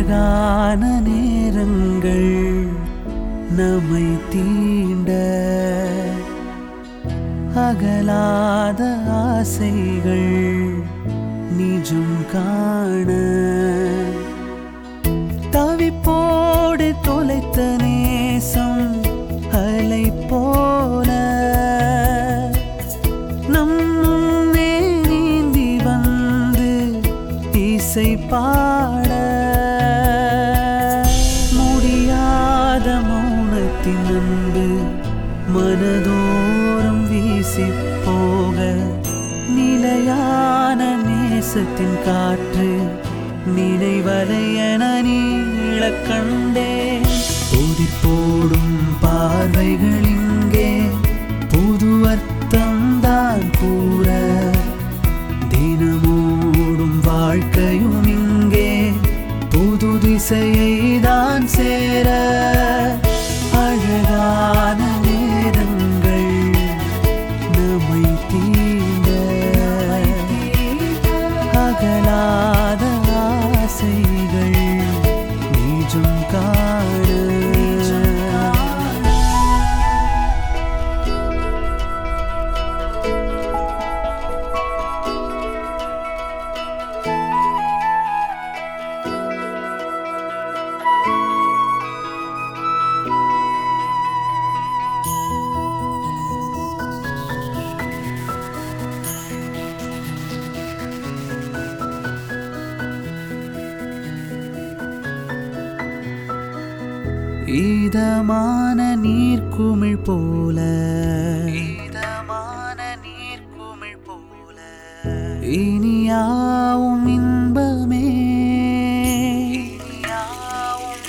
அழகான நேரங்கள் நம்மை தீண்ட அகலாத ஆசைகள் நிஜம் காண தவிப்போடு தொலைத்த நேசம் அலை போல நம் முன்னே நீந்தி வந்து இசை பாட முடியாத மௌனத்தின் அன்பு மனதோறும் வீசி போக நிலையான நேசத்தின் காற்று நினைவலையென நீள கண்டே புதிர் போடும் பார்வைகள் இங்கே புது அர்த்தம் தான் கூற தினமோடும் வாழ்க்கையும் இங்கே புது திசையை தான் சேர அழகான நேரங்கள் நம்மை தீண்ட அகலாத ஆசைகள் நிஜம் காண இதமான நீர்க்குமிழ் போல இதமான நீர்க்குமிழ் போல இனியாவும் இன்பமே இனியாவும்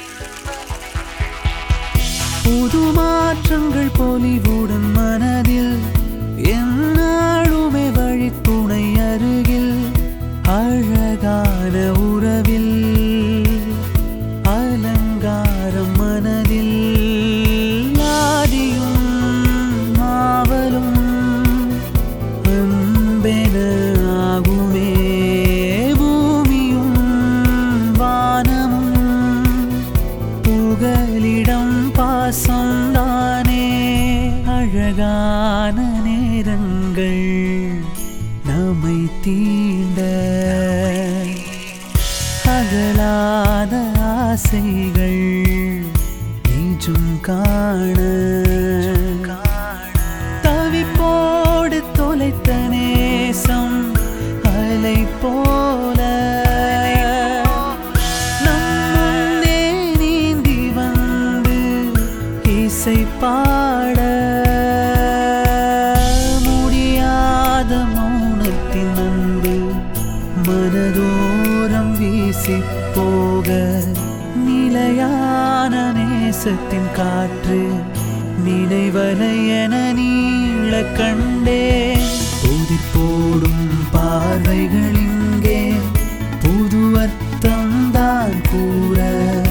புது மாற்றங்கள் பொலிவுடன் மனதில் என்னாலுமே வழித்துணை அருகில் அழகான உறவில் அலங்காரம் மனதில் ஆதியும் மாவலும் அன்பென ஆகுமே பூமியும் வானமும் புகலிடம் பாசம் தானே அழகான நேரங்கள் நம்மை தீண்ட அகலாத ஆசைகள் நிஜம் காண தவிப்போடு தொலைத்த நேசம் அலை போல நம் முன்னே நீந்தி வந்து இசை பாட முடியாத மௌனத்தின் அன்பு மனதோரம் வீசி போக நிலையான நேசத்தின் காற்று நினைவலையென நீள கண்டே புதிர் போடும் பார்வைகள் இங்கே புது அர்த்தம் தான் கூற